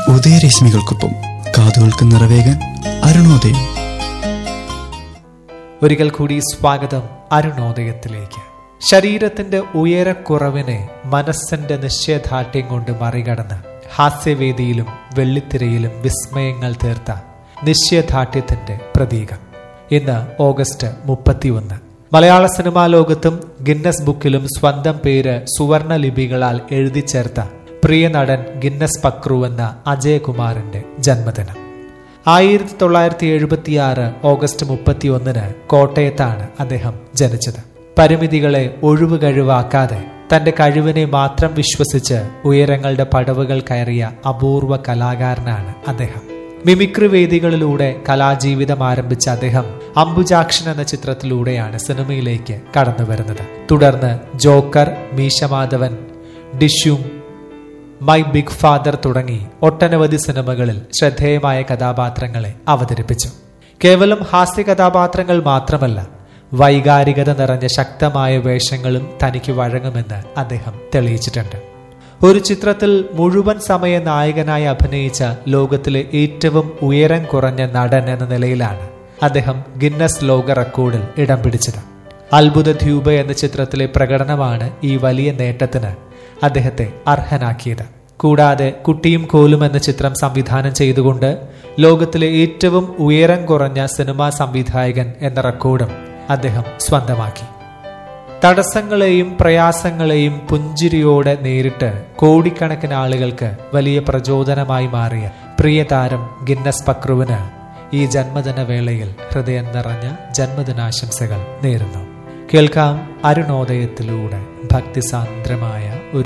ഉദയരശ്മികൾക്കൊപ്പം കാതുകൾക്ക് നിറവേകാൻ അരുണോദയം ഒരിക്കൽ കൂടി സ്വാഗതം അരുണോദയത്തിലേക്ക് ശരീരത്തിന്റെ ഉയരക്കുറവിനെ മനസ്സിന്റെ നിശ്ചയദാർഢ്യം കൊണ്ട് മറികടന്ന് ഹാസ്യവേദിയിലും വെള്ളിത്തിരയിലും വിസ്മയങ്ങൾ തീർത്ത നിശ്ചയദാർഢ്യത്തിന്റെ പ്രതീകം ഇന്ന് ഓഗസ്റ്റ് മുപ്പത്തിയൊന്ന് മലയാള സിനിമാ ലോകത്തും ഗിന്നസ് ബുക്കിലും സ്വന്തം പേര് സുവർണ ലിപികളാൽ എഴുതി ചേർത്ത പ്രിയ നടൻ ഗിന്നസ് പക്രു എന്ന അജയകുമാറിന്റെ ജന്മദിനം ആയിരത്തി തൊള്ളായിരത്തി എഴുപത്തിയാറ് ഓഗസ്റ്റ് മുപ്പത്തിയൊന്നിന് കോട്ടയത്താണ് അദ്ദേഹം ജനിച്ചത് പരിമിതികളെ ഒഴിവ് കഴിവാക്കാതെ തന്റെ കഴിവിനെ മാത്രം വിശ്വസിച്ച് ഉയരങ്ങളുടെ പടവുകൾ കയറിയ അപൂർവ കലാകാരനാണ് അദ്ദേഹം മിമിക്രി വേദികളിലൂടെ കലാജീവിതം ആരംഭിച്ച അദ്ദേഹം അംബുജാക്ഷൻ എന്ന ചിത്രത്തിലൂടെയാണ് സിനിമയിലേക്ക് കടന്നു വരുന്നത് തുടർന്ന് joker Meeshamadhavan Dishyum my big father തുടങ്ങി ഒട്ടനവധി സിനിമകളിൽ ശ്രദ്ധേയമായ കഥാപാത്രങ്ങളെ അവതരിപ്പിച്ചു കേവലം ഹാസ്യ കഥാപാത്രങ്ങൾ മാത്രമല്ല വൈകാരികത നിറഞ്ഞ ശക്തമായ വേഷങ്ങളും തനിക്ക് വഴങ്ങുമെന്ന് അദ്ദേഹം തെളിയിച്ചിട്ടുണ്ട് ഒരു ചിത്രത്തിൽ മുഴുവൻ സമയ നായകനായി അഭിനയിച്ച ലോകത്തിലെ ഏറ്റവും ഉയരം കുറഞ്ഞ നടൻ എന്ന നിലയിലാണ് അദ്ദേഹം ഗിന്നസ് ലോക റെക്കോർഡിൽ ഇടം പിടിച്ചത് അത്ഭുത ദ്വീപ് എന്ന ചിത്രത്തിലെ പ്രകടനമാണ് ഈ വലിയ നേട്ടത്തിന് അദ്ദേഹത്തെ അർഹനാക്കിയത് കൂടാതെ കുട്ടിയും കോലും എന്ന ചിത്രം സംവിധാനം ചെയ്തുകൊണ്ട് ലോകത്തിലെ ഏറ്റവും ഉയരം കുറഞ്ഞ സിനിമാ സംവിധായകൻ എന്ന റെക്കോർഡും അദ്ദേഹം സ്വന്തമാക്കി തടസ്സങ്ങളെയും പ്രയാസങ്ങളെയും പുഞ്ചിരിയോടെ നേരിട്ട് കോടിക്കണക്കിന് ആളുകൾക്ക് വലിയ പ്രചോദനമായി മാറിയ പ്രിയതാരം ഗിന്നസ് പക്രുവിന് ഈ ജന്മദിന വേളയിൽ ഹൃദയം നിറഞ്ഞ ജന്മദിനാശംസകൾ നേരുന്നു കേൾക്കാം അരുണോദയത്തിലൂടെ ഭക്തിസാന്ദ്രമായ ഒരു